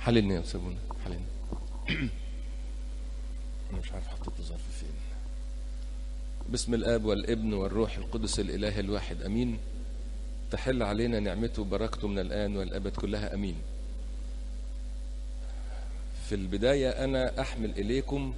حللني يا سابونا حللني انا مش عارف حطيت الظرف فين باسم الاب والابن والروح القدس الاله الواحد امين تحل علينا نعمته وبركته من الان والابد كلها امين في البدايه انا احمل اليكم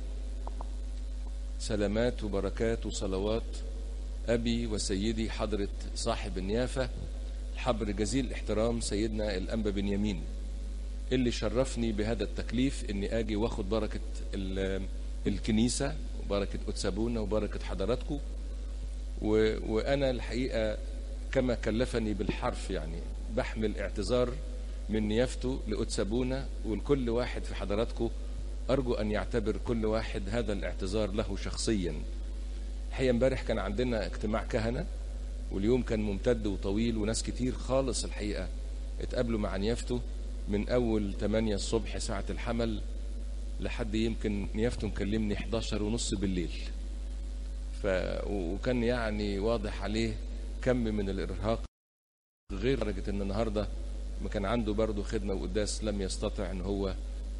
سلامات وبركات وصلوات ابي وسيدي حضره صاحب النيافه الحبر جزيل الاحترام سيدنا الانبا بنيامين اللي شرفني بهذا التكليف اني اجي واخد بركه الكنيسه وبركه اتسابونا وبركه حضراتكم و... وانا الحقيقه كما كلفني بالحرف يعني بحمل اعتذار من نيافته لأتسابونا ولكل واحد في حضراتكم أرجو أن يعتبر كل واحد هذا الاعتذار له شخصيا الحقيقة امبارح كان عندنا اجتماع كهنة واليوم كان ممتد وطويل وناس كتير خالص الحقيقة اتقابلوا مع نيافته من أول 8 الصبح ساعة الحمل لحد يمكن نيافته مكلمني 11 ونص بالليل ف... وكان يعني واضح عليه كم من الإرهاق غير درجة أن النهاردة ما كان عنده برضه خدمة وقداس لم يستطع أن هو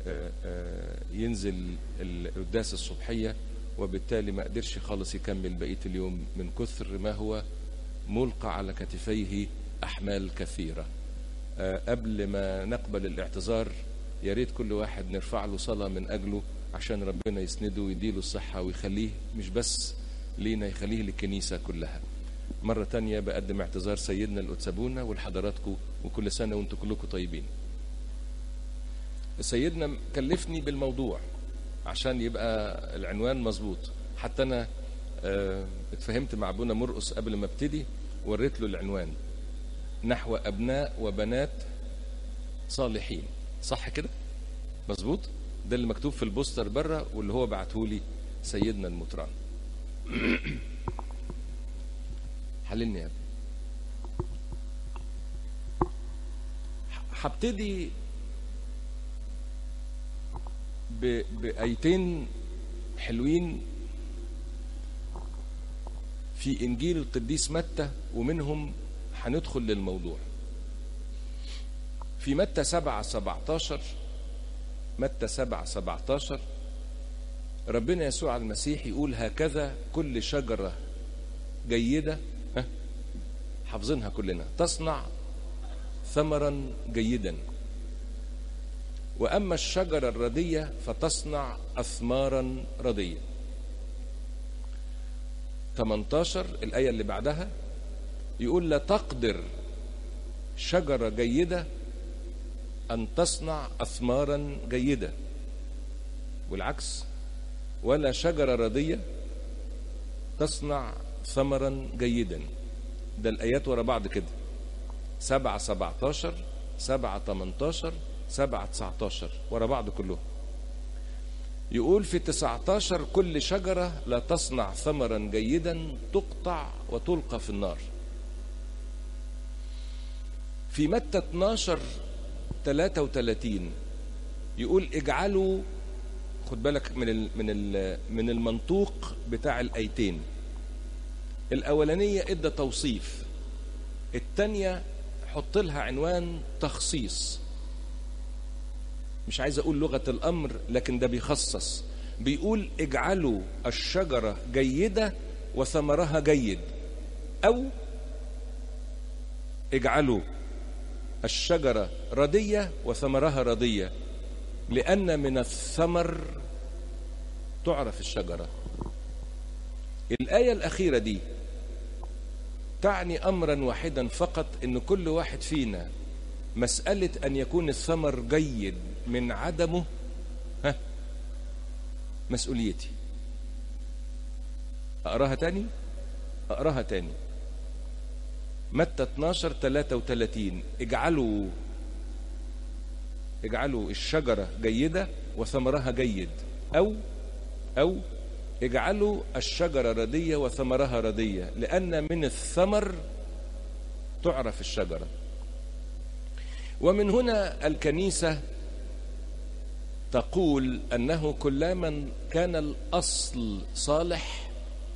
ينزل القداس الصبحية وبالتالي ما قدرش خالص يكمل بقية اليوم من كثر ما هو ملقى على كتفيه أحمال كثيرة قبل ما نقبل الاعتذار يا ريت كل واحد نرفع له صلاة من أجله عشان ربنا يسنده ويديله الصحة ويخليه مش بس لينا يخليه للكنيسة كلها مرة تانية بقدم اعتذار سيدنا الأتسابونا ولحضراتكم وكل سنة وانتم كلكم طيبين سيدنا كلفني بالموضوع عشان يبقى العنوان مظبوط حتى أنا اه اتفهمت مع ابونا مرقص قبل ما ابتدي وريت له العنوان نحو أبناء وبنات صالحين صح كده مظبوط ده اللي مكتوب في البوستر بره واللي هو بعتهولي سيدنا المطران حللني يا ابني هبتدي بآيتين حلوين في إنجيل القديس متى ومنهم هندخل للموضوع في متى سبعة سبعتاشر متى سبعة سبعتاشر ربنا يسوع المسيح يقول هكذا كل شجرة جيدة حافظينها كلنا تصنع ثمرا جيدا واما الشجره الرديه فتصنع اثمارا رديه 18 الايه اللي بعدها يقول لا تقدر شجره جيده ان تصنع اثمارا جيده والعكس ولا شجره رديه تصنع ثمرا جيدا ده الآيات ورا بعض كده سبعة سبعتاشر سبعة تمنتاشر سبعة تسعتاشر ورا بعض كلهم يقول في تسعتاشر كل شجرة لا تصنع ثمرا جيدا تقطع وتلقى في النار في متى 12 33 يقول اجعلوا خد بالك من ال من ال من المنطوق بتاع الايتين الأولانية إدى توصيف التانية حط لها عنوان تخصيص مش عايز أقول لغة الأمر لكن ده بيخصص بيقول اجعلوا الشجرة جيدة وثمرها جيد أو اجعلوا الشجرة ردية وثمرها ردية لأن من الثمر تعرف الشجرة الآية الأخيرة دي تعني أمرا واحدا فقط أن كل واحد فينا مسألة أن يكون الثمر جيد من عدمه ها مسؤوليتي أقراها تاني أقراها تاني متى 12 33 اجعلوا اجعلوا الشجرة جيدة وثمرها جيد أو أو اجعلوا الشجرة ردية وثمرها ردية لأن من الثمر تعرف الشجرة ومن هنا الكنيسة تقول أنه كلما كان الأصل صالح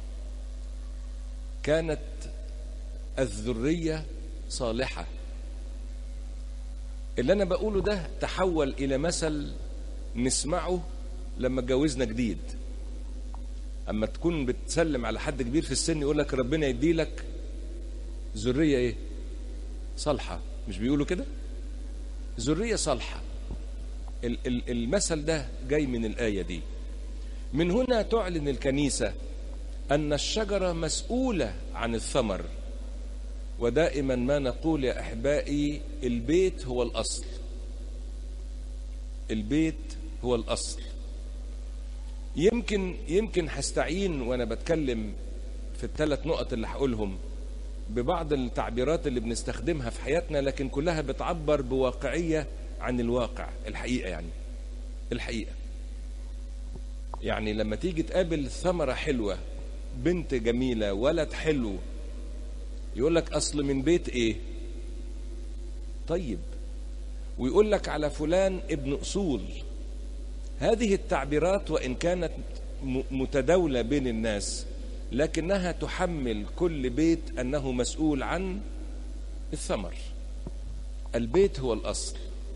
كانت الذرية صالحة اللي انا بقوله ده تحول الى مثل نسمعه لما اتجوزنا جديد اما تكون بتسلم على حد كبير في السن يقول لك ربنا يدي لك ذريه ايه صالحه مش بيقولوا كده ذريه صالحه ال- ال- المثل ده جاي من الايه دي من هنا تعلن الكنيسه ان الشجره مسؤوله عن الثمر ودائما ما نقول يا احبائي البيت هو الاصل البيت هو الاصل يمكن يمكن هستعين وانا بتكلم في الثلاث نقط اللي هقولهم ببعض التعبيرات اللي بنستخدمها في حياتنا لكن كلها بتعبر بواقعيه عن الواقع الحقيقه يعني الحقيقه يعني لما تيجي تقابل ثمره حلوه بنت جميله ولد حلو يقول لك اصل من بيت ايه طيب ويقول لك على فلان ابن اصول هذه التعبيرات وان كانت م- متداوله بين الناس لكنها تحمل كل بيت انه مسؤول عن الثمر البيت هو الاصل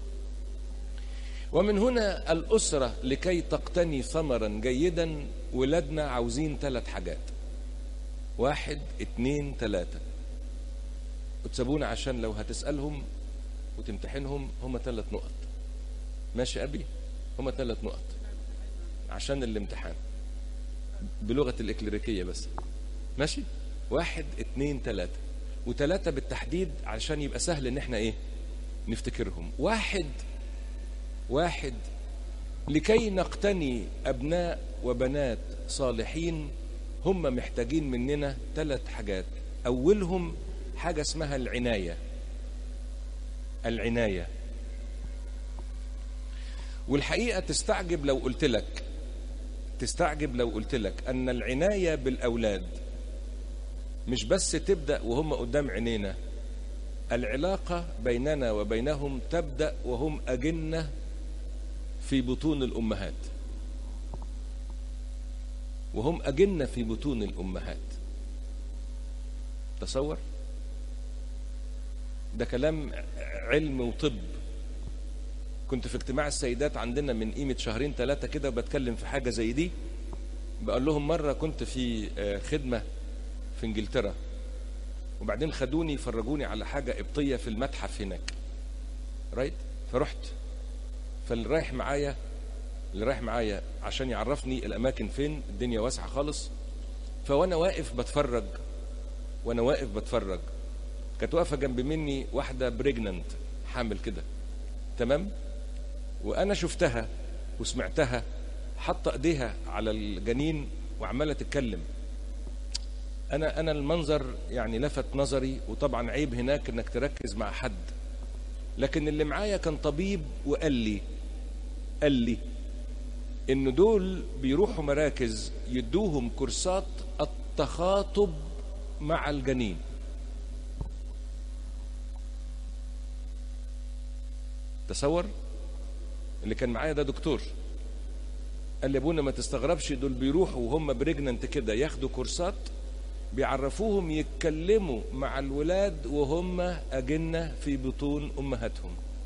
ومن هنا الاسره لكي تقتني ثمرا جيدا ولادنا عاوزين ثلاث حاجات واحد اتنين تلاته وتسابونا عشان لو هتسالهم وتمتحنهم هم ثلاث نقط ماشي ابي هم ثلاث نقط عشان الامتحان بلغه الاكليريكيه بس ماشي واحد اتنين تلاته وتلاته بالتحديد علشان يبقى سهل ان احنا ايه نفتكرهم واحد واحد لكي نقتني ابناء وبنات صالحين هم محتاجين مننا ثلاث حاجات اولهم حاجه اسمها العنايه العنايه والحقيقه تستعجب لو قلت لك تستعجب لو قلت لك ان العنايه بالاولاد مش بس تبدا وهم قدام عينينا العلاقه بيننا وبينهم تبدا وهم اجنه في بطون الامهات وهم اجنه في بطون الامهات تصور ده كلام علم وطب كنت في اجتماع السيدات عندنا من قيمة شهرين ثلاثة كده وبتكلم في حاجة زي دي بقول لهم مرة كنت في آه، خدمة في انجلترا وبعدين خدوني فرجوني على حاجة قبطية في المتحف هناك رايت فرحت فاللي رايح معايا اللي رايح معايا عشان يعرفني الأماكن فين الدنيا واسعة خالص فوانا واقف بتفرج وانا واقف بتفرج كانت واقفه جنب مني واحده بريجننت حامل كده تمام وانا شفتها وسمعتها حاطه ايديها على الجنين وعماله تتكلم انا انا المنظر يعني لفت نظري وطبعا عيب هناك انك تركز مع حد لكن اللي معايا كان طبيب وقال لي قال لي ان دول بيروحوا مراكز يدوهم كورسات التخاطب مع الجنين تصور اللي كان معايا ده دكتور قال لي ابونا ما تستغربش دول بيروحوا وهم بريجننت كده ياخدوا كورسات بيعرفوهم يتكلموا مع الولاد وهم أجنة في بطون أمهاتهم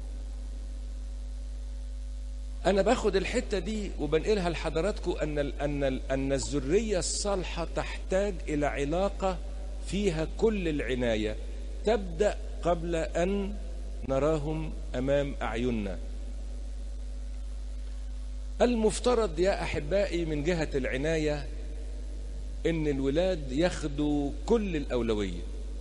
أنا باخد الحتة دي وبنقلها لحضراتكم أن ال أن ال أن الذرية الصالحة تحتاج إلى علاقة فيها كل العناية تبدأ قبل أن نراهم أمام أعيننا المفترض يا أحبائي من جهة العناية إن الولاد ياخدوا كل الأولوية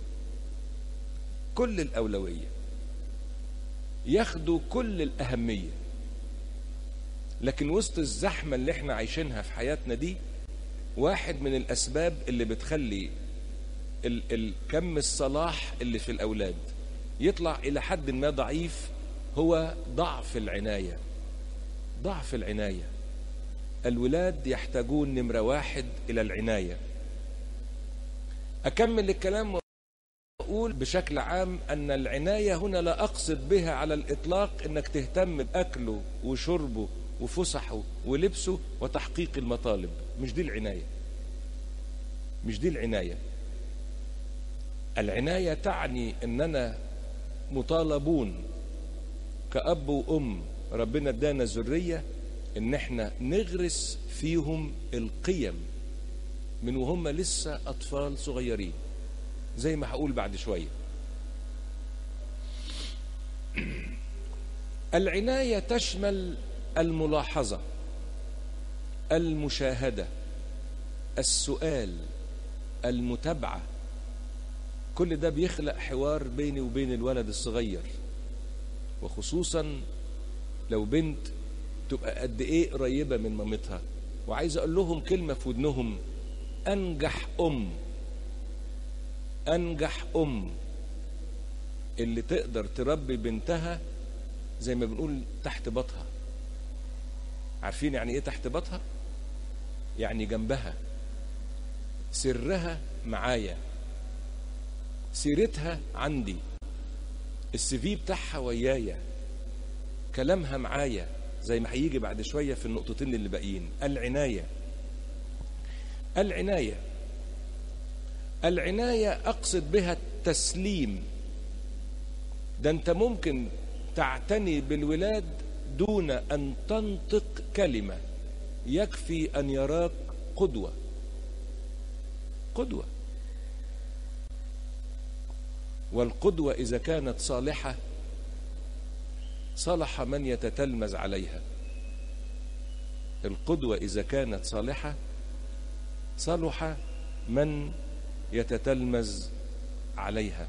كل الأولوية ياخدوا كل الأهمية لكن وسط الزحمة اللي احنا عايشينها في حياتنا دي واحد من الأسباب اللي بتخلي ال- ال- كم الصلاح اللي في الأولاد يطلع إلى حد ما ضعيف هو ضعف العناية ضعف العناية الولاد يحتاجون نمرة واحد إلى العناية أكمل الكلام وأقول بشكل عام أن العناية هنا لا أقصد بها على الإطلاق أنك تهتم بأكله وشربه وفسحه ولبسه وتحقيق المطالب مش دي العناية مش دي العناية العناية تعني أننا مطالبون كأب وأم ربنا ادانا ذرية إن احنا نغرس فيهم القيم من وهم لسه أطفال صغيرين زي ما هقول بعد شوية العناية تشمل الملاحظة المشاهدة السؤال المتابعة كل ده بيخلق حوار بيني وبين الولد الصغير وخصوصا لو بنت تبقى قد ايه قريبة من مامتها وعايز اقول لهم كلمة في ودنهم انجح ام انجح ام اللي تقدر تربي بنتها زي ما بنقول تحت بطها عارفين يعني ايه تحت بطها يعني جنبها سرها معايا سيرتها عندي السي في بتاعها ويايا كلامها معايا زي ما هيجي بعد شويه في النقطتين اللي باقيين العنايه العنايه العنايه اقصد بها التسليم ده انت ممكن تعتني بالولاد دون ان تنطق كلمه يكفي ان يراك قدوه قدوه والقدوه اذا كانت صالحه صلح من يتتلمذ عليها القدوه اذا كانت صالحه صلح من يتتلمذ عليها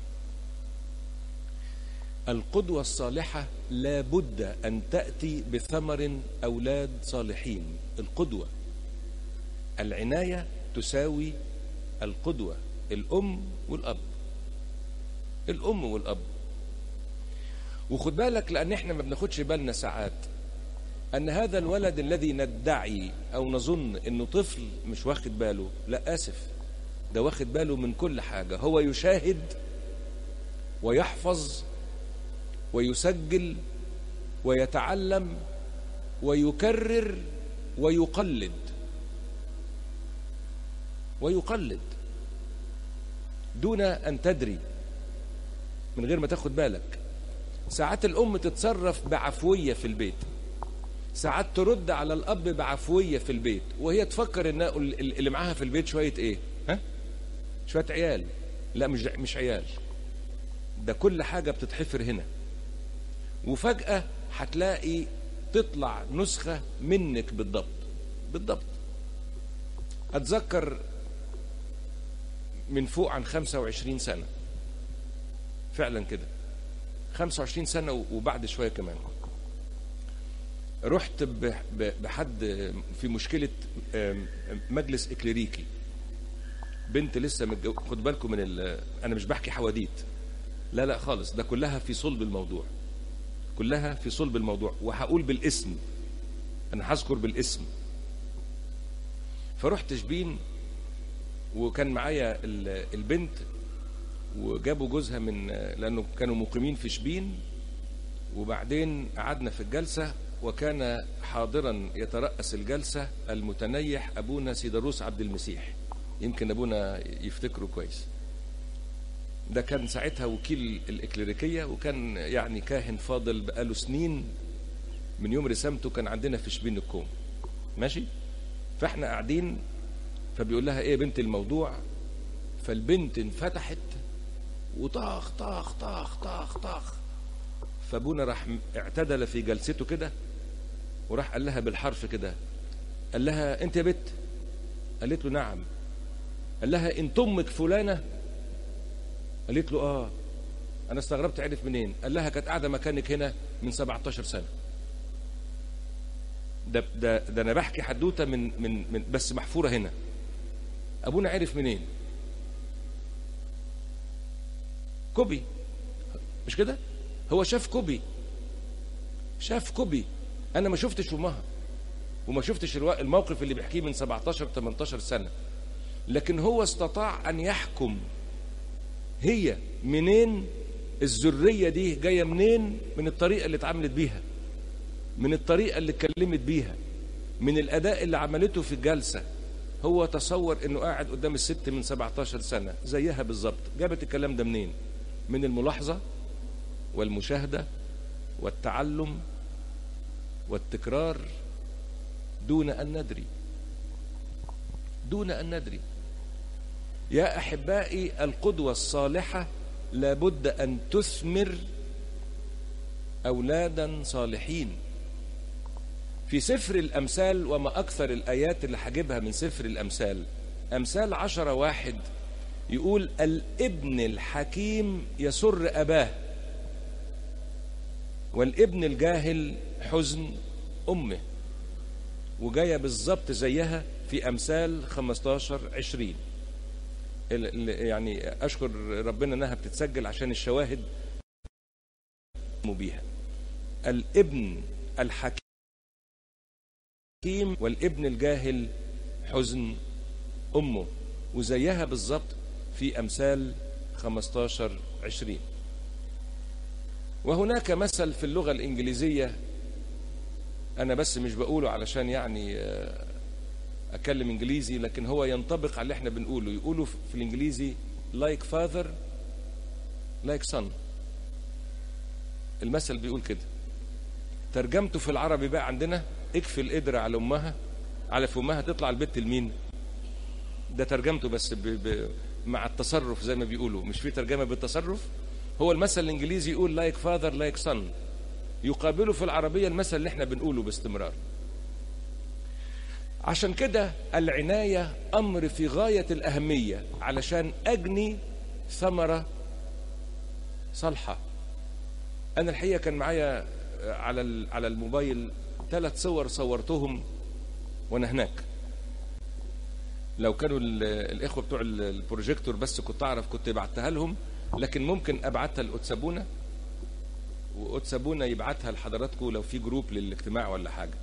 القدوة الصالحة لا بد أن تأتي بثمر أولاد صالحين القدوة العناية تساوي القدوة الأم والأب الأم والأب وخد بالك لأن احنا ما بناخدش بالنا ساعات أن هذا الولد الذي ندعي أو نظن أنه طفل مش واخد باله لا آسف ده واخد باله من كل حاجة هو يشاهد ويحفظ ويسجل ويتعلم ويكرر ويقلد ويقلد دون ان تدري من غير ما تاخد بالك ساعات الام تتصرف بعفويه في البيت ساعات ترد على الاب بعفويه في البيت وهي تفكر ان اللي معاها في البيت شويه ايه ها شويه عيال لا مش مش عيال ده كل حاجه بتتحفر هنا وفجأة هتلاقي تطلع نسخة منك بالضبط بالضبط أتذكر من فوق عن 25 سنة فعلا كده 25 سنة وبعد شوية كمان رحت بحد في مشكلة مجلس إكليريكي بنت لسه متجو... خد بالكم من ال... أنا مش بحكي حواديت لا لا خالص ده كلها في صلب الموضوع كلها في صلب الموضوع وهقول بالاسم انا هذكر بالاسم فرحت شبين وكان معايا البنت وجابوا جوزها من لانه كانوا مقيمين في شبين وبعدين قعدنا في الجلسه وكان حاضرا يترأس الجلسه المتنيح ابونا سيدروس عبد المسيح يمكن ابونا يفتكره كويس ده كان ساعتها وكيل الإكليريكية وكان يعني كاهن فاضل بقاله سنين من يوم رسامته كان عندنا في شبين الكوم ماشي فاحنا قاعدين فبيقول لها ايه بنت الموضوع فالبنت انفتحت وطاخ طاخ طاخ طاخ طاخ فابونا راح اعتدل في جلسته كده وراح قال لها بالحرف كده قال لها انت يا بت قالت له نعم قال لها انت امك فلانه قالت له اه انا استغربت عرف منين قال لها كانت قاعده مكانك هنا من 17 سنه ده ده ده انا بحكي حدوته من من من بس محفوره هنا ابونا عرف منين كوبي مش كده هو شاف كوبي شاف كوبي انا ما شفتش امها وما شفتش الموقف اللي بيحكيه من 17 18 سنه لكن هو استطاع ان يحكم هي منين الذريه دي جايه منين من الطريقه اللي اتعاملت بيها من الطريقه اللي اتكلمت بيها من الاداء اللي عملته في الجلسه هو تصور انه قاعد قدام الست من 17 سنه زيها بالظبط جابت الكلام ده منين من الملاحظه والمشاهده والتعلم والتكرار دون ان ندري دون ان ندري يا احبائي القدوه الصالحه لابد ان تثمر اولادا صالحين في سفر الامثال وما اكثر الايات اللي هجيبها من سفر الامثال امثال عشرة واحد يقول الابن الحكيم يسر اباه والابن الجاهل حزن امه وجايه بالظبط زيها في امثال 15 20 يعني اشكر ربنا انها بتتسجل عشان الشواهد بيها الابن الحكيم والابن الجاهل حزن امه وزيها بالظبط في امثال 15 20 وهناك مثل في اللغه الانجليزيه انا بس مش بقوله علشان يعني اتكلم انجليزي لكن هو ينطبق على اللي احنا بنقوله يقولوا في الانجليزي like father like son المثل بيقول كده ترجمته في العربي بقى عندنا اكفي القدرة على امها على فمها تطلع البت لمين ده ترجمته بس ب... ب... مع التصرف زي ما بيقولوا مش في ترجمة بالتصرف هو المثل الانجليزي يقول like father like son يقابله في العربية المثل اللي احنا بنقوله باستمرار عشان كده العناية أمر في غاية الأهمية علشان أجني ثمرة صالحة أنا الحقيقة كان معايا على على الموبايل ثلاث صور صورتهم وأنا هناك لو كانوا الإخوة بتوع البروجيكتور بس كنت أعرف كنت بعتها لهم لكن ممكن أبعتها لأتسابونا وأتسابونا يبعتها لحضراتكم لو في جروب للاجتماع ولا حاجة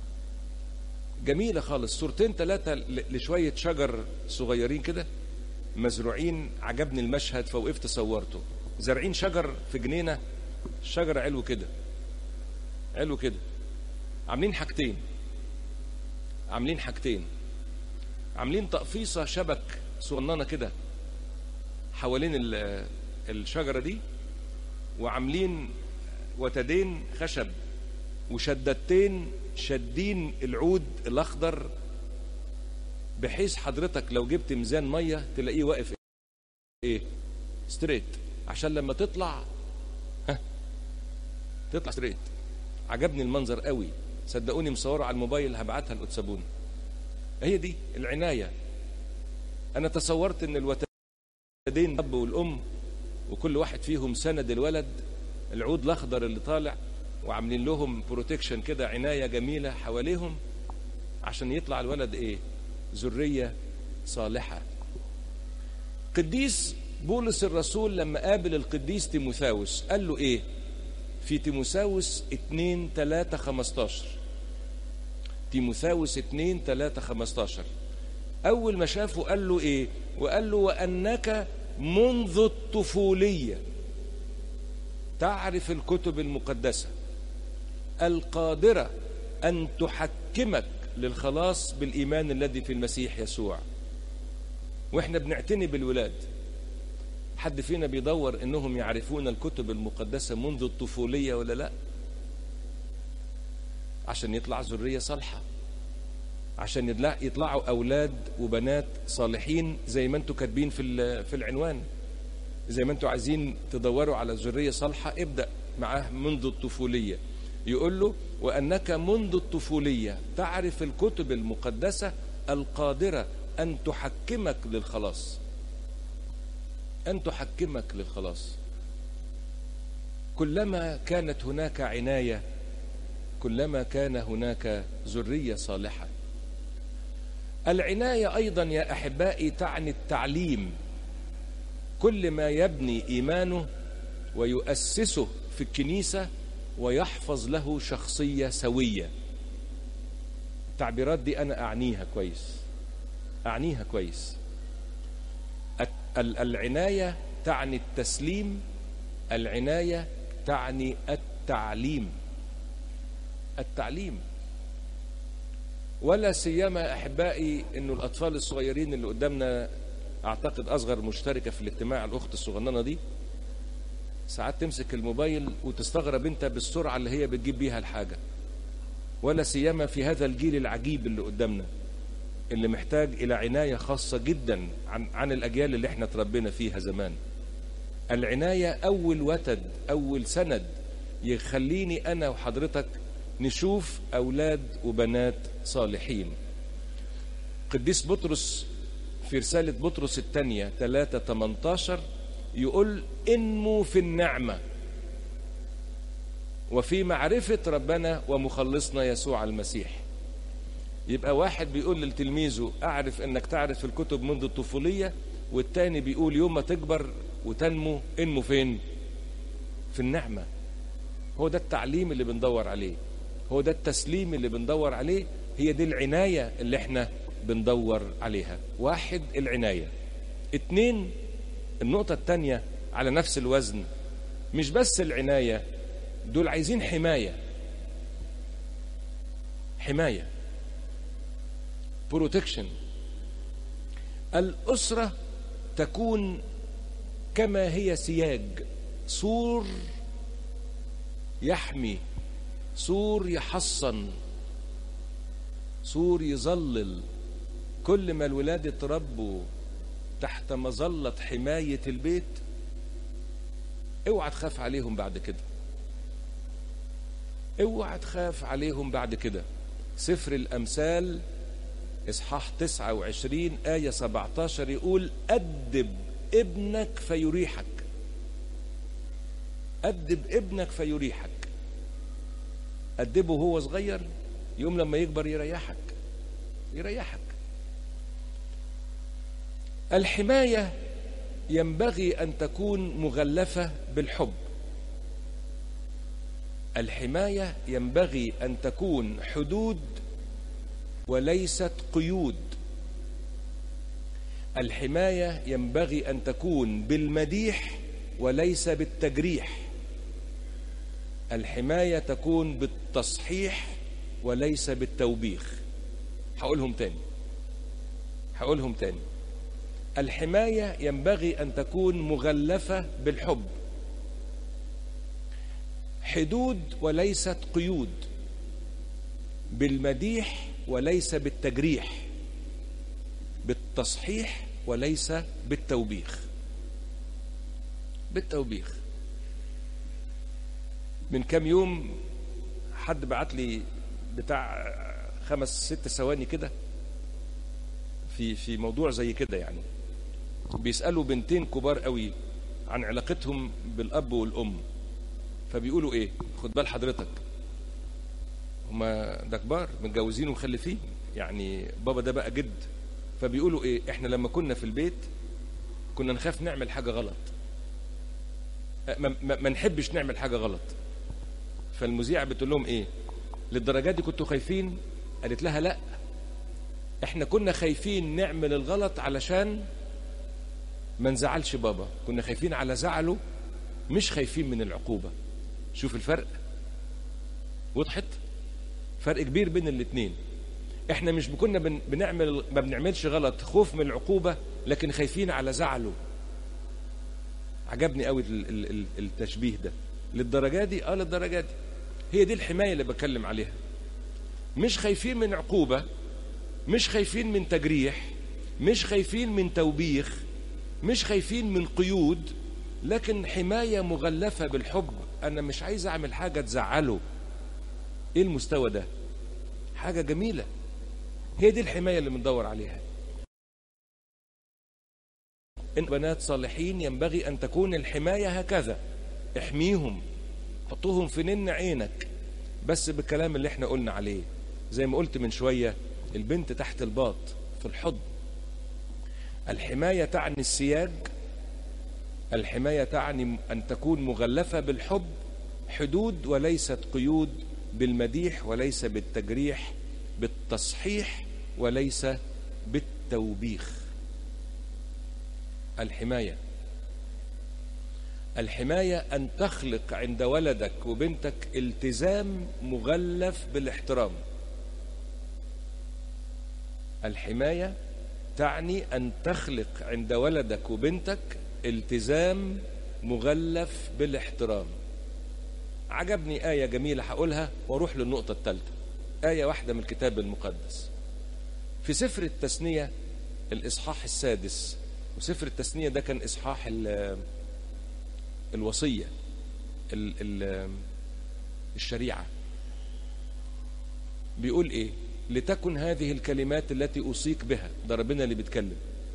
جميلة خالص صورتين ثلاثة لشوية شجر صغيرين كده مزروعين عجبني المشهد فوقفت صورته زارعين شجر في جنينة الشجر علو كده علو كده عاملين حاجتين عاملين حاجتين عاملين تقفيصة شبك صغننة كده حوالين الشجرة دي وعاملين وتدين خشب وشدتين شادين العود الاخضر بحيث حضرتك لو جبت ميزان ميه تلاقيه واقف ايه ستريت عشان لما تطلع ها تطلع ستريت عجبني المنظر قوي صدقوني مصوره على الموبايل هبعتها لأتسابون هي دي العنايه انا تصورت ان الوتدين الاب والام وكل واحد فيهم سند الولد العود الاخضر اللي طالع وعاملين لهم بروتكشن كده عنايه جميله حواليهم عشان يطلع الولد ايه ذريه صالحه قديس بولس الرسول لما قابل القديس تيموثاوس قال له ايه في تيموثاوس 2 3 15 تيموثاوس 2 3 15 اول ما شافه قال له ايه وقال له وانك منذ الطفوليه تعرف الكتب المقدسه القادرة أن تحكمك للخلاص بالإيمان الذي في المسيح يسوع وإحنا بنعتني بالولاد حد فينا بيدور إنهم يعرفون الكتب المقدسة منذ الطفولية ولا لا عشان يطلع ذرية صالحة عشان يطلعوا أولاد وبنات صالحين زي ما انتوا كاتبين في في العنوان زي ما انتوا عايزين تدوروا على ذرية صالحة ابدأ معاه منذ الطفولية يقول له وانك منذ الطفوليه تعرف الكتب المقدسه القادره ان تحكمك للخلاص ان تحكمك للخلاص كلما كانت هناك عنايه كلما كان هناك ذريه صالحه العنايه ايضا يا احبائي تعني التعليم كل ما يبني ايمانه ويؤسسه في الكنيسه ويحفظ له شخصية سوية التعبيرات دي أنا أعنيها كويس أعنيها كويس العناية تعني التسليم العناية تعني التعليم التعليم ولا سيما أحبائي أنه الأطفال الصغيرين اللي قدامنا أعتقد أصغر مشتركة في الاجتماع الأخت الصغننة دي ساعات تمسك الموبايل وتستغرب انت بالسرعة اللي هي بتجيب بيها الحاجة ولا سيما في هذا الجيل العجيب اللي قدامنا اللي محتاج إلى عناية خاصة جدا عن, عن الأجيال اللي احنا تربينا فيها زمان العناية أول وتد أول سند يخليني أنا وحضرتك نشوف أولاد وبنات صالحين قديس بطرس في رسالة بطرس الثانية 3 18 يقول انموا في النعمة وفي معرفة ربنا ومخلصنا يسوع المسيح يبقى واحد بيقول لتلميذه أعرف أنك تعرف الكتب منذ الطفولية والتاني بيقول يوم ما تكبر وتنمو انمو فين في النعمة هو ده التعليم اللي بندور عليه هو ده التسليم اللي بندور عليه هي دي العناية اللي احنا بندور عليها واحد العناية اتنين النقطة التانية على نفس الوزن مش بس العناية دول عايزين حماية حماية بروتكشن الأسرة تكون كما هي سياج سور يحمي سور يحصن سور يظلل كل ما الولاد اتربوا تحت مظلة حماية البيت اوعى تخاف عليهم بعد كده اوعى تخاف عليهم بعد كده سفر الأمثال إصحاح 29 آية 17 يقول أدب ابنك فيريحك أدب ابنك فيريحك أدبه وهو صغير يوم لما يكبر يريحك يريحك الحماية ينبغي أن تكون مغلفة بالحب الحماية ينبغي أن تكون حدود وليست قيود الحماية ينبغي أن تكون بالمديح وليس بالتجريح الحماية تكون بالتصحيح وليس بالتوبيخ هقولهم تاني هقولهم تاني الحماية ينبغي أن تكون مغلفة بالحب حدود وليست قيود بالمديح وليس بالتجريح بالتصحيح وليس بالتوبيخ بالتوبيخ من كام يوم حد بعت لي بتاع خمس ست ثواني كده في في موضوع زي كده يعني بيسالوا بنتين كبار قوي عن علاقتهم بالاب والام فبيقولوا ايه خد بال حضرتك هما ده كبار متجوزين ومخلفين يعني بابا ده بقى جد فبيقولوا ايه احنا لما كنا في البيت كنا نخاف نعمل حاجه غلط ما, ما, ما نحبش نعمل حاجه غلط فالمذيعه بتقول لهم ايه للدرجات دي كنتوا خايفين قالت لها لا احنا كنا خايفين نعمل الغلط علشان ما نزعلش بابا كنا خايفين على زعله مش خايفين من العقوبة شوف الفرق وضحت فرق كبير بين الاتنين احنا مش كنا بن بنعمل ما بنعملش غلط خوف من العقوبة لكن خايفين على زعله عجبني قوي التشبيه ده للدرجة دي اه للدرجة دي هي دي الحماية اللي بتكلم عليها مش خايفين من عقوبة مش خايفين من تجريح مش خايفين من توبيخ مش خايفين من قيود لكن حماية مغلفة بالحب أنا مش عايز أعمل حاجة تزعله إيه المستوى ده حاجة جميلة هي دي الحماية اللي بندور عليها إن بنات صالحين ينبغي أن تكون الحماية هكذا احميهم حطوهم في نن عينك بس بالكلام اللي احنا قلنا عليه زي ما قلت من شوية البنت تحت الباط في الحضن الحماية تعني السياج الحماية تعني أن تكون مغلفة بالحب حدود وليست قيود بالمديح وليس بالتجريح بالتصحيح وليس بالتوبيخ الحماية الحماية أن تخلق عند ولدك وبنتك التزام مغلف بالاحترام الحماية تعني أن تخلق عند ولدك وبنتك التزام مغلف بالاحترام عجبني آية جميلة هقولها واروح للنقطة الثالثة آية واحدة من الكتاب المقدس في سفر التثنية الإصحاح السادس وسفر التثنية ده كان إصحاح ال- الوصية ال- ال- الشريعة بيقول إيه لتكن هذه الكلمات التي أوصيك بها ده ربنا اللي بيتكلم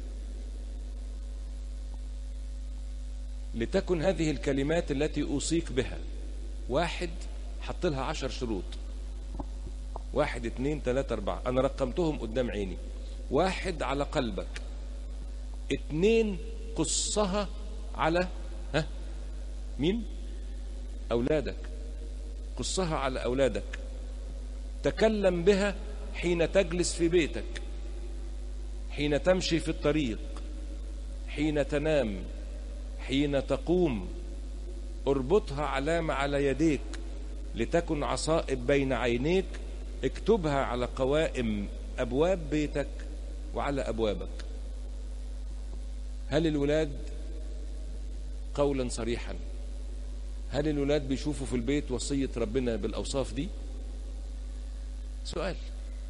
لتكن هذه الكلمات التي أوصيك بها واحد حط لها عشر شروط واحد اتنين تلاتة أربعة أنا رقمتهم قدام عيني واحد على قلبك اتنين قصها على ها مين أولادك قصها على أولادك تكلم بها حين تجلس في بيتك حين تمشي في الطريق حين تنام حين تقوم اربطها علامة على يديك لتكن عصائب بين عينيك اكتبها على قوائم أبواب بيتك وعلى أبوابك هل الولاد قولا صريحا هل الولاد بيشوفوا في البيت وصية ربنا بالأوصاف دي سؤال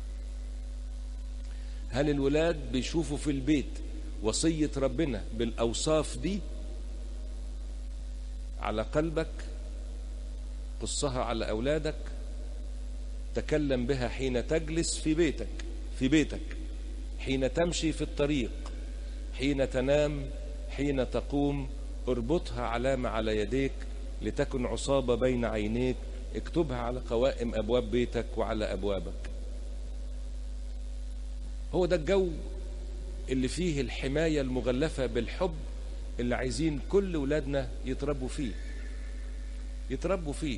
هل الولاد بيشوفوا في البيت وصية ربنا بالأوصاف دي على قلبك قصها على أولادك تكلم بها حين تجلس في بيتك في بيتك حين تمشي في الطريق حين تنام حين تقوم اربطها علامة على يديك لتكن عصابة بين عينيك اكتبها على قوائم أبواب بيتك وعلى أبوابك هو ده الجو اللي فيه الحماية المغلفة بالحب اللي عايزين كل ولادنا يتربوا فيه يتربوا فيه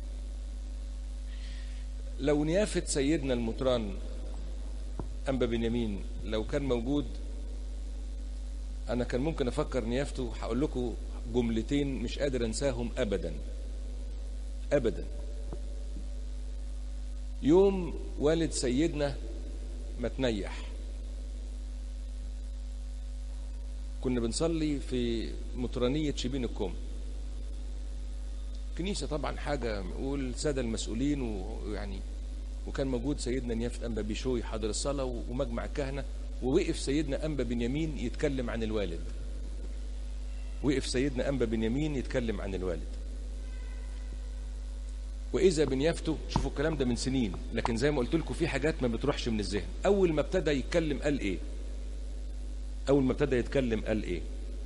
لو نيافة سيدنا المطران أنبا بنيامين لو كان موجود أنا كان ممكن أفكر نيافته هقول لكم جملتين مش قادر أنساهم أبدا أبدا يوم والد سيدنا ما تنيح كنا بنصلي في مطرانية شبين الكوم كنيسة طبعا حاجة نقول السادة المسؤولين ويعني وكان موجود سيدنا نيافة أنبا بيشوي حاضر الصلاة ومجمع الكهنة ووقف سيدنا أنبا بنيامين يتكلم عن الوالد وقف سيدنا أنبا بنيامين يتكلم عن الوالد وإذا بنيافته شوفوا الكلام ده من سنين لكن زي ما قلت لكم في حاجات ما بتروحش من الذهن أول ما ابتدى يتكلم قال إيه أول ما ابتدى يتكلم قال إيه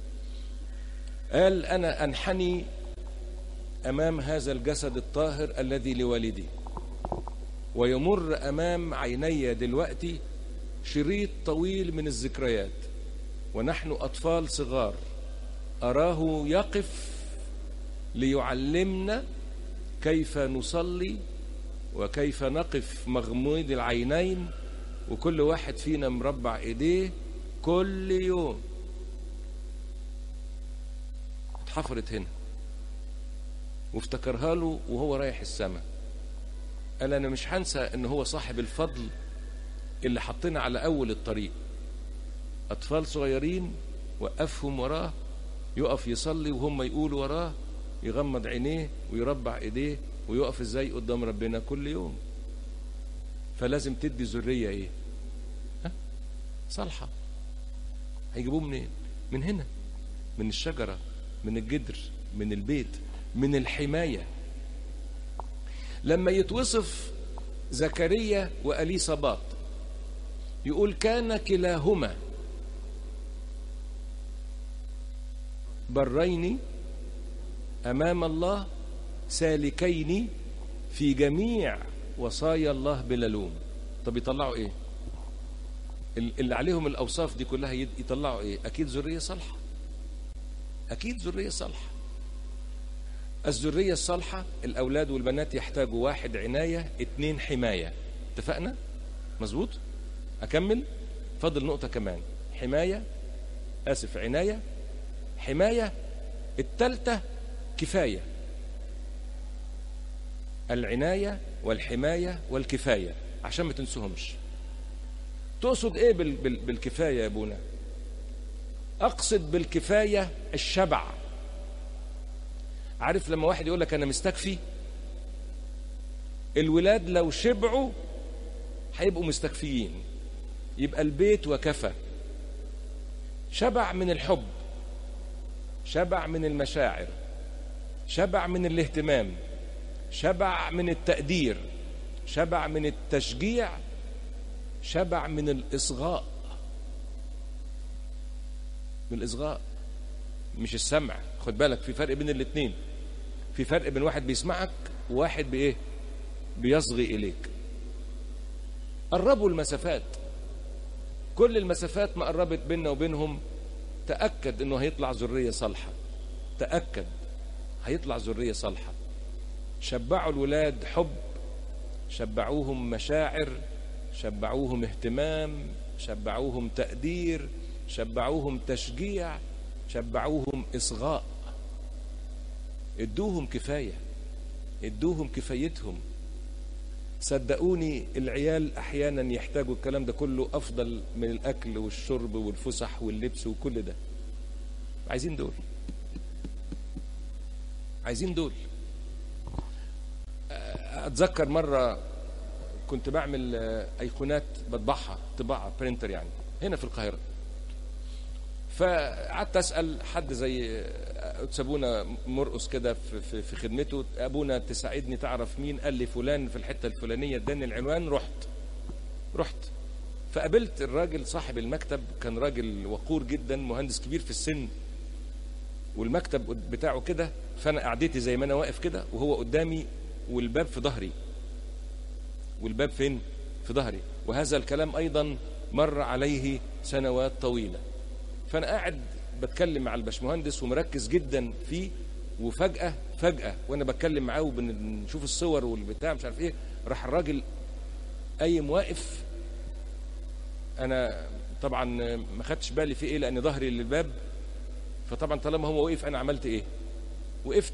قال أنا أنحني أمام هذا الجسد الطاهر الذي لوالدي ويمر أمام عيني دلوقتي شريط طويل من الذكريات ونحن أطفال صغار أراه يقف ليعلمنا كيف نصلي وكيف نقف مغمض العينين وكل واحد فينا مربع ايديه كل يوم اتحفرت هنا وافتكرها له وهو رايح السماء قال انا مش هنسى ان هو صاحب الفضل اللي حطينا على اول الطريق اطفال صغيرين وقفهم وراه يقف يصلي وهم يقولوا وراه يغمض عينيه ويربع ايديه ويقف ازاي قدام ربنا كل يوم فلازم تدي ذريه ايه ها صالحه هيجيبوه منين من هنا من الشجره من الجدر من البيت من الحمايه لما يتوصف زكريا واليصابات يقول كان كلاهما برين امام الله سالكين في جميع وصايا الله بلا لوم طب يطلعوا ايه اللي عليهم الاوصاف دي كلها يطلعوا ايه اكيد ذريه صالحه اكيد ذريه صالحه الذريه الصالحه الاولاد والبنات يحتاجوا واحد عنايه اتنين حمايه اتفقنا مظبوط اكمل فاضل نقطه كمان حمايه اسف عنايه حمايه الثالثه كفايه العنايه والحمايه والكفايه عشان ما تنسوهمش تقصد ايه بال بال بالكفايه يا ابونا اقصد بالكفايه الشبع عارف لما واحد يقول لك انا مستكفي الولاد لو شبعوا هيبقوا مستكفيين يبقى البيت وكفى شبع من الحب شبع من المشاعر شبع من الاهتمام شبع من التقدير شبع من التشجيع شبع من الاصغاء من الاصغاء مش السمع خد بالك في فرق بين الاثنين في فرق بين واحد بيسمعك وواحد بايه بيصغي اليك قربوا المسافات كل المسافات ما قربت بيننا وبينهم تأكد انه هيطلع ذرية صالحة تأكد هيطلع ذرية صالحة شبعوا الولاد حب شبعوهم مشاعر شبعوهم اهتمام شبعوهم تقدير شبعوهم تشجيع شبعوهم إصغاء ادوهم كفاية ادوهم كفايتهم صدقوني العيال احيانا يحتاجوا الكلام ده كله افضل من الاكل والشرب والفسح واللبس وكل ده عايزين دول عايزين دول اتذكر مره كنت بعمل ايقونات بطبعها طباعه برينتر يعني هنا في القاهره فقعدت اسال حد زي ابونا مرقص كده في, في خدمته ابونا تساعدني تعرف مين قال لي فلان في الحته الفلانيه اداني العنوان رحت رحت فقابلت الراجل صاحب المكتب كان راجل وقور جدا مهندس كبير في السن والمكتب بتاعه كده فانا قعدتي زي ما انا واقف كده وهو قدامي والباب في ظهري والباب فين في ظهري وهذا الكلام ايضا مر عليه سنوات طويله فانا قاعد بتكلم مع الباشمهندس ومركز جدا فيه وفجأة فجأة وانا بتكلم معاه وبنشوف الصور والبتاع مش عارف ايه راح الراجل قايم واقف انا طبعا ما خدتش بالي في ايه لان ظهري للباب فطبعا طالما هو وقف انا عملت ايه وقفت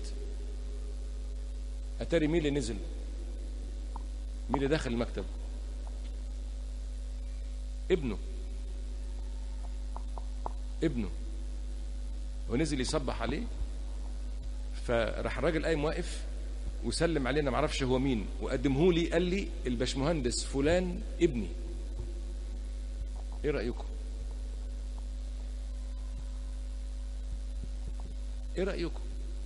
اتاري مين اللي نزل مين اللي دخل المكتب ابنه ابنه ونزل يصبح عليه فراح الراجل قايم واقف وسلم علينا معرفش هو مين وقدمه لي قال لي الباشمهندس فلان ابني ايه رايكم ايه رايكم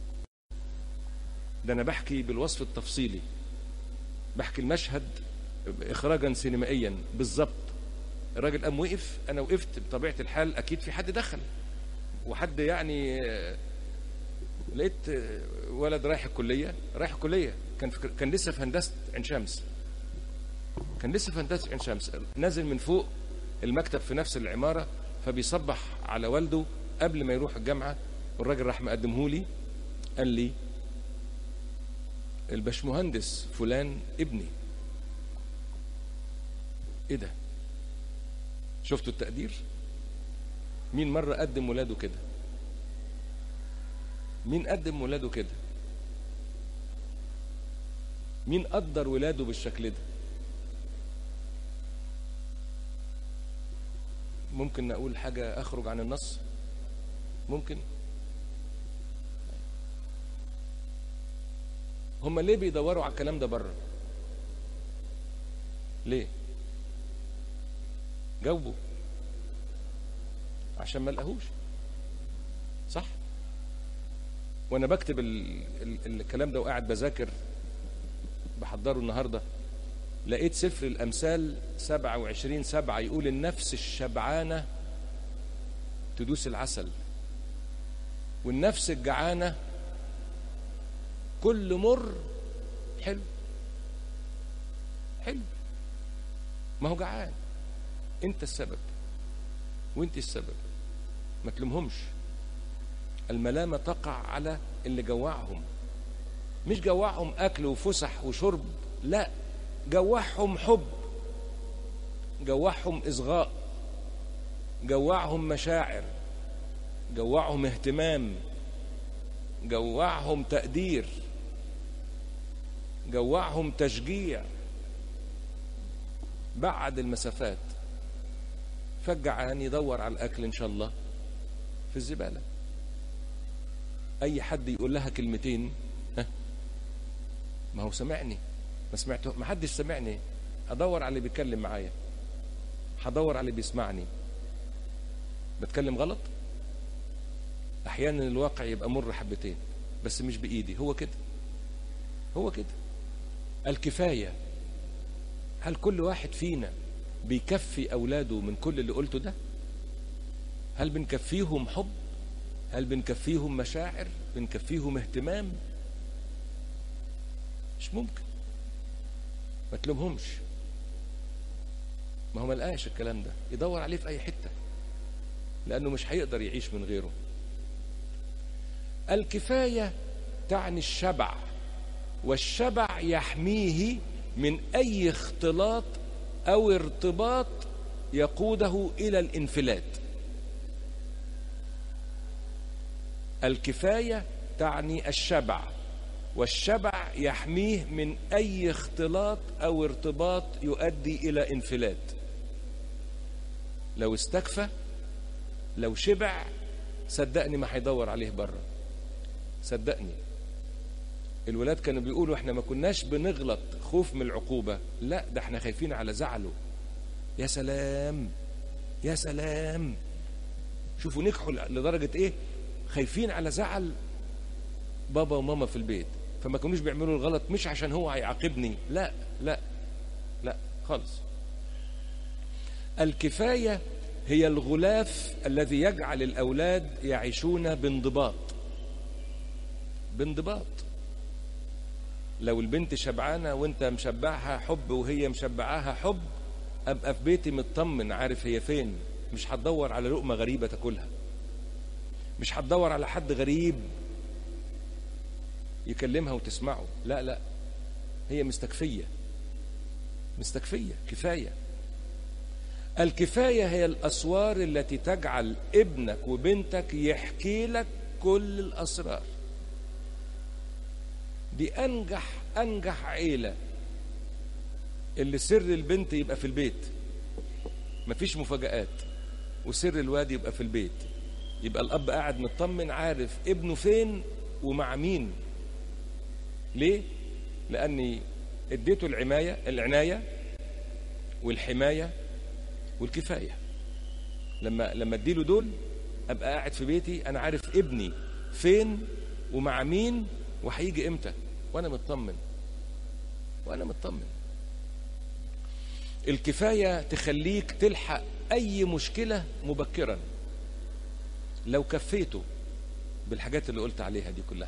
ده انا بحكي بالوصف التفصيلي بحكي المشهد اخراجا سينمائيا بالظبط الراجل قام وقف انا وقفت بطبيعه الحال اكيد في حد دخل وحد يعني لقيت ولد رايح الكليه رايح الكليه كان في كان لسه في هندسه عين شمس كان لسه في هندسه عين شمس نازل من فوق المكتب في نفس العماره فبيصبح على والده قبل ما يروح الجامعه والراجل راح مقدمه لي قال لي الباشمهندس فلان ابني ايه ده شفتوا التقدير مين مرة قدم ولاده كده مين قدم ولاده كده مين قدر ولاده بالشكل ده ممكن نقول حاجة أخرج عن النص ممكن هم ليه بيدوروا على الكلام ده بره ليه جاوبوا عشان ما لقاهوش صح وانا بكتب ال... ال... الكلام ده وقاعد بذاكر بحضره النهارده لقيت سفر الامثال 27 سبعة يقول النفس الشبعانه تدوس العسل والنفس الجعانه كل مر حلو حلو ما هو جعان انت السبب وانت السبب ما تلومهمش الملامه تقع على اللي جوعهم مش جوعهم اكل وفسح وشرب لا جوعهم حب جوعهم اصغاء جوعهم مشاعر جوعهم اهتمام جوعهم تقدير جوعهم تشجيع بعد المسافات فالجعان يدور على الاكل ان شاء الله في الزباله اي حد يقول لها كلمتين ها ما هو سمعني ما سمعته ما حدش سمعني ادور على اللي بيتكلم معايا هدور على اللي بيسمعني بتكلم غلط احيانا الواقع يبقى مر حبتين بس مش بايدي هو كده هو كده الكفايه هل كل واحد فينا بيكفي اولاده من كل اللي قلته ده هل بنكفيهم حب هل بنكفيهم مشاعر بنكفيهم اهتمام مش ممكن ما تلومهمش ما هو ما لقاش الكلام ده يدور عليه في اي حته لانه مش هيقدر يعيش من غيره الكفايه تعني الشبع والشبع يحميه من اي اختلاط او ارتباط يقوده الى الانفلات الكفايه تعني الشبع والشبع يحميه من اي اختلاط او ارتباط يؤدي الى انفلات لو استكفى لو شبع صدقني ما هيدور عليه بره صدقني الولاد كانوا بيقولوا احنا ما كناش بنغلط خوف من العقوبة لا ده احنا خايفين على زعله يا سلام يا سلام شوفوا نجحوا لدرجة ايه خايفين على زعل بابا وماما في البيت فما كانوش بيعملوا الغلط مش عشان هو هيعاقبني لا لا لا خالص الكفاية هي الغلاف الذي يجعل الأولاد يعيشون بانضباط بانضباط لو البنت شبعانة وانت مشبعها حب وهي مشبعاها حب أبقى في بيتي مطمن عارف هي فين مش هتدور على لقمة غريبة تاكلها مش هتدور على حد غريب يكلمها وتسمعه لا لا هي مستكفية مستكفية كفاية الكفاية هي الأسوار التي تجعل ابنك وبنتك يحكي لك كل الأسرار دي أنجح أنجح عيلة اللي سر البنت يبقى في البيت مفيش مفاجآت وسر الواد يبقى في البيت يبقى الأب قاعد مطمن عارف ابنه فين ومع مين ليه؟ لأني اديته العماية العناية والحماية والكفاية لما لما اديله دول ابقى قاعد في بيتي انا عارف ابني فين ومع مين وهيجي امتى وانا مطمن وانا مطمن الكفايه تخليك تلحق اي مشكله مبكرا لو كفيته بالحاجات اللي قلت عليها دي كلها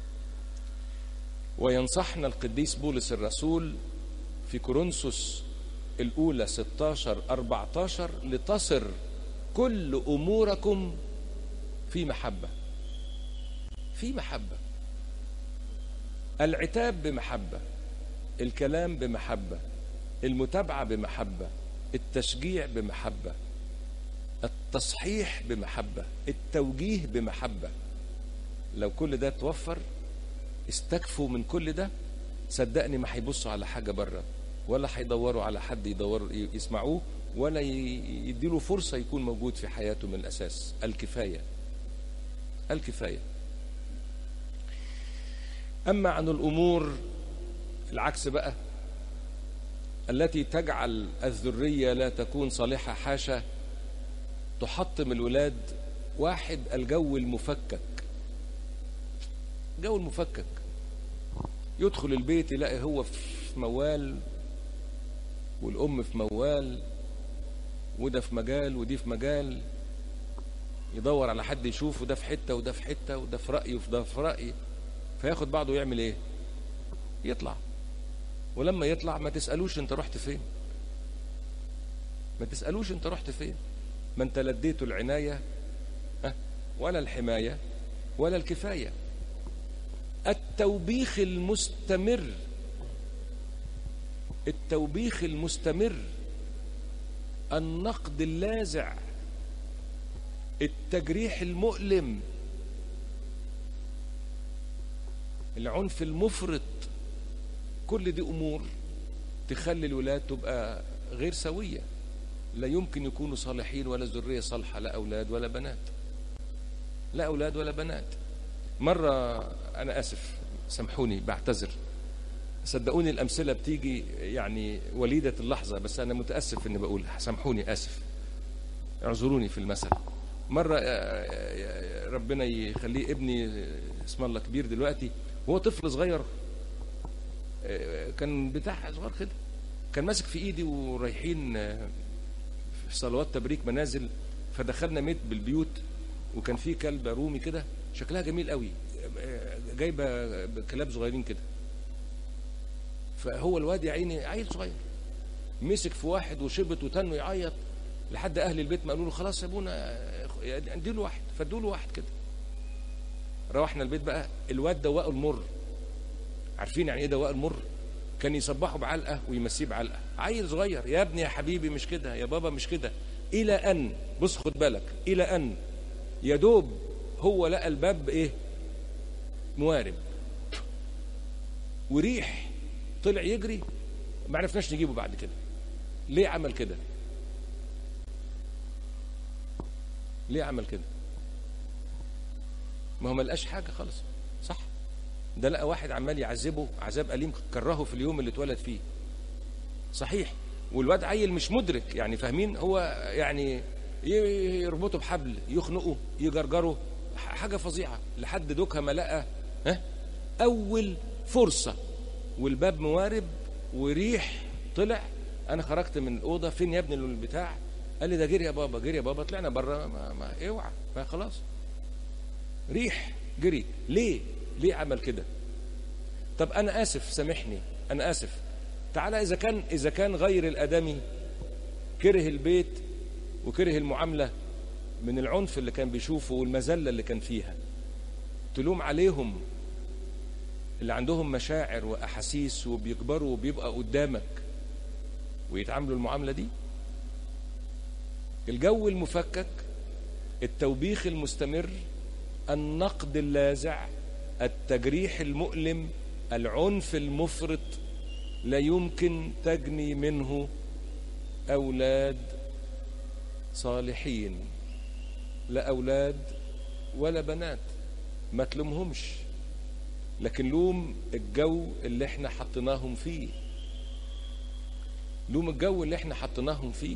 وينصحنا القديس بولس الرسول في كورنثوس الأولى 16 14 لتصر كل أموركم في محبة في محبة العتاب بمحبة الكلام بمحبة المتابعة بمحبة التشجيع بمحبة التصحيح بمحبة التوجيه بمحبة لو كل ده توفر استكفوا من كل ده صدقني ما هيبصوا على حاجة بره ولا هيدوروا على حد يدوروا يسمعوه ولا يديله فرصة يكون موجود في حياته من الأساس الكفاية الكفاية أما عن الأمور العكس بقى التي تجعل الذرية لا تكون صالحة حاشا تحطم الولاد واحد الجو المفكك جو المفكك يدخل البيت يلاقي هو في موال والأم في موال وده في مجال ودي في مجال يدور على حد يشوفه ده في حتة وده في حتة وده في رأي وده في رأي فياخد بعضه ويعمل ايه يطلع ولما يطلع ما تسألوش انت رحت فين ما تسألوش انت رحت فين ما انت لديته العناية ولا الحماية ولا الكفاية التوبيخ المستمر التوبيخ المستمر النقد اللاذع التجريح المؤلم العنف المفرط كل دي امور تخلي الولاد تبقى غير سويه لا يمكن يكونوا صالحين ولا ذريه صالحه لا اولاد ولا بنات لا اولاد ولا بنات مرة أنا آسف سامحوني بعتذر صدقوني الأمثلة بتيجي يعني وليدة اللحظة بس أنا متأسف إني بقولها سامحوني آسف اعذروني في المثل مرة آه، آه، ربنا يخليه ابني اسم الله كبير دلوقتي وهو طفل صغير آه، كان بتاع صغير كده كان ماسك في ايدي ورايحين آه، في صلوات تبريك منازل فدخلنا ميت بالبيوت وكان في كلبة رومي كده شكلها جميل قوي آه، جايبة كلاب صغيرين كده فهو الواد يا عيني عيل صغير مسك في واحد وشبت وتنه يعيط لحد اهل البيت ما قالوا له خلاص يا ابونا اديله واحد فادوا له واحد كده روحنا البيت بقى الواد دواء المر عارفين يعني ايه دواء المر كان يصبحه بعلقه ويمسيه بعلقه عيل صغير يا ابني يا حبيبي مش كده يا بابا مش كده الى ان بص خد بالك الى ان يا دوب هو لقى الباب ايه موارب وريح طلع يجري ما عرفناش نجيبه بعد كده ليه عمل كده ليه عمل كده ما هو ما لقاش حاجه خالص صح ده لقى واحد عمال يعذبه عذاب أليم كرهه في اليوم اللي اتولد فيه صحيح والواد عيل مش مدرك يعني فاهمين هو يعني ي- يربطه بحبل يخنقه يجرجره ح- حاجة فظيعة لحد دوكها ما لقى ها أول فرصة والباب موارب وريح طلع أنا خرجت من الأوضة فين يا ابني البتاع قال لي ده جري يا بابا جري يا بابا طلعنا بره ما, ما اوعى ما خلاص ريح جري ليه ليه عمل كده طب انا اسف سامحني انا اسف تعالى اذا كان اذا كان غير الادمي كره البيت وكره المعامله من العنف اللي كان بيشوفه والمذله اللي كان فيها تلوم عليهم اللي عندهم مشاعر واحاسيس وبيكبروا وبيبقى قدامك ويتعاملوا المعامله دي الجو المفكك التوبيخ المستمر النقد اللاذع التجريح المؤلم العنف المفرط لا يمكن تجني منه اولاد صالحين لا اولاد ولا بنات ما تلومهمش لكن لوم الجو اللي احنا حطيناهم فيه لوم الجو اللي احنا حطيناهم فيه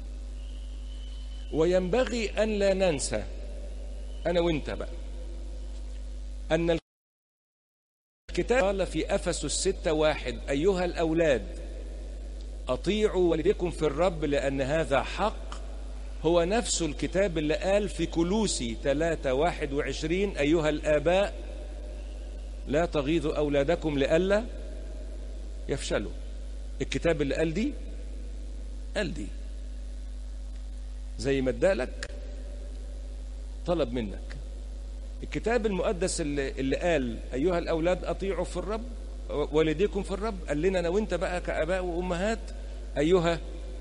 وينبغي ان لا ننسى انا وانت بقى ان الكتاب قال في افسس الستة واحد ايها الاولاد اطيعوا والديكم في الرب لان هذا حق هو نفس الكتاب اللي قال في كلوسي 3 21 ايها الاباء لا تغيظوا اولادكم لئلا يفشلوا الكتاب اللي قال دي قال دي زي ما ادالك طلب منك الكتاب المقدس اللي, اللي قال ايها الاولاد اطيعوا في الرب والديكم في الرب قال لنا انا وانت بقى كاباء وامهات ايها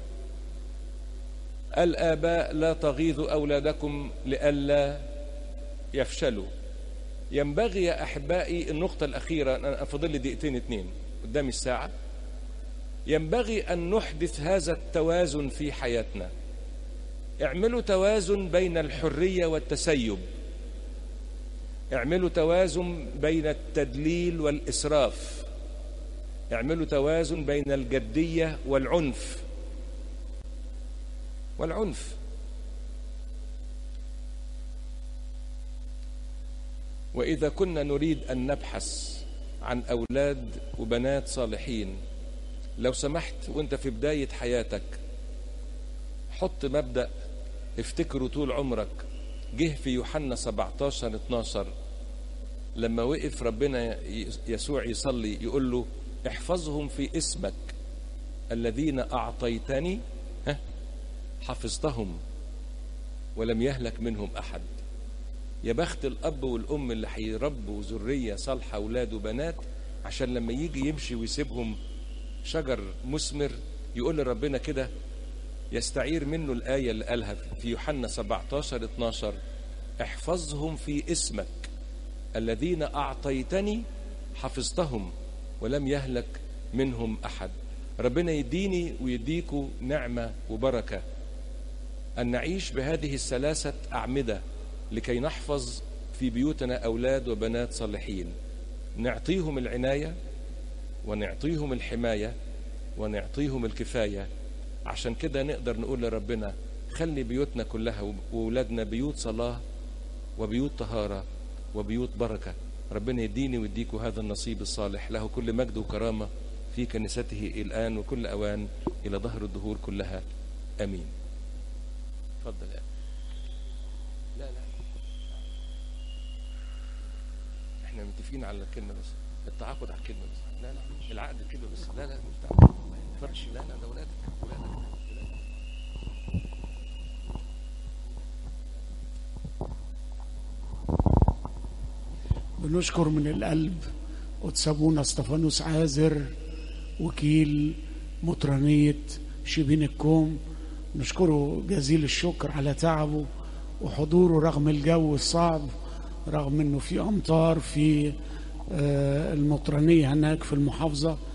الاباء لا تغيظوا اولادكم لئلا يفشلوا ينبغي يا احبائي النقطه الاخيره انا فاضل لي دقيقتين اتنين قدامي الساعه ينبغي ان نحدث هذا التوازن في حياتنا اعملوا توازن بين الحريه والتسيب اعملوا توازن بين التدليل والاسراف اعملوا توازن بين الجديه والعنف والعنف واذا كنا نريد ان نبحث عن اولاد وبنات صالحين لو سمحت وانت في بدايه حياتك حط مبدا افتكره طول عمرك جه في يوحنا 17 12 لما وقف ربنا يسوع يصلي يقول له احفظهم في اسمك الذين اعطيتني ها حفظتهم ولم يهلك منهم احد يا بخت الاب والام اللي هيربوا ذريه صالحه اولاد وبنات عشان لما يجي يمشي ويسيبهم شجر مثمر يقول لربنا كده يستعير منه الآية اللي قالها في يوحنا 17 12 احفظهم في اسمك الذين أعطيتني حفظتهم ولم يهلك منهم أحد ربنا يديني ويديكوا نعمة وبركة أن نعيش بهذه الثلاثة أعمدة لكي نحفظ في بيوتنا أولاد وبنات صالحين نعطيهم العناية ونعطيهم الحماية ونعطيهم الكفاية عشان كده نقدر نقول لربنا خلي بيوتنا كلها وولادنا بيوت صلاة وبيوت طهارة وبيوت بركة ربنا يديني ويديكوا هذا النصيب الصالح له كل مجد وكرامة في كنيسته الآن وكل أوان إلى ظهر الدهور كلها أمين تفضل يا لا لا احنا متفقين على الكلمة بس التعاقد على الكلمة بس لا لا العقد الكلمة بس لا لا مش تعاقد فرش لا لا ده ولادك ولادك بنشكر من القلب وتسابونا استفانوس عازر وكيل مطرانية شبين الكوم نشكره جزيل الشكر على تعبه وحضوره رغم الجو الصعب رغم انه في امطار في المطرانية هناك في المحافظة